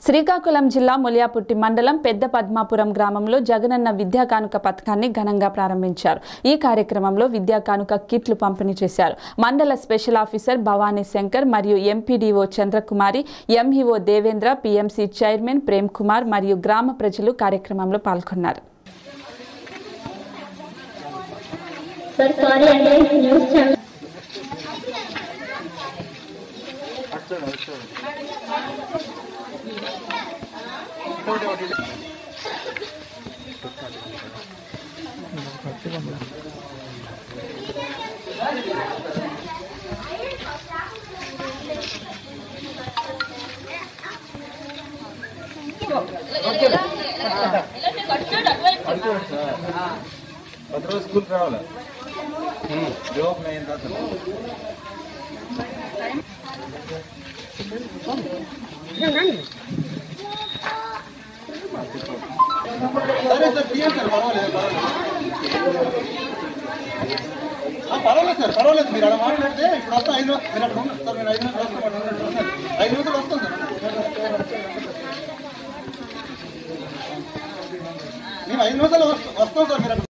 శ్రీకాకుళం జిల్లా ములియాపుట్టి మండలం పెద్ద పద్మాపురం గ్రామంలో జగనన్న విద్యా కానుక పథకాన్ని ఘనంగా ప్రారంభించారు ఈ కార్యక్రమంలో విద్యా కానుక కిట్లు పంపిణీ చేశారు మండల స్పెషల్ ఆఫీసర్ భవానీ శంకర్ మరియు MPDO Chandrakumari MEO Devendra PMC chairman Prem Kumar మరియు గ్రామ ప్రజలు కార్యక్రమంలో పాల్గొన్నారు సార్ సారీ అండి న్యూస్ ఛానల్ ప్రతిరోజు స్కూల్కి రావాలి జవాబు అయిన తర్వాత సరే సార్ తీయండి సార్ పర్వాలేదు పర్వాలేదు పర్వాలేదు సార్ పర్వాలేదు మీరు అలా మాట్లాడితే ఇప్పుడు వస్తాం ఐదు మీరు అక్కడ ఉన్నారు సార్ మీరు ఐదు నిమిషాలు వస్తాం అక్కడ ఉండండి, ఉండండి. ఐదు నిమిషాలు వస్తాం సార్ మేము ఐదు నిమిషాలు వస్తాం సార్ మీరు అక్కడ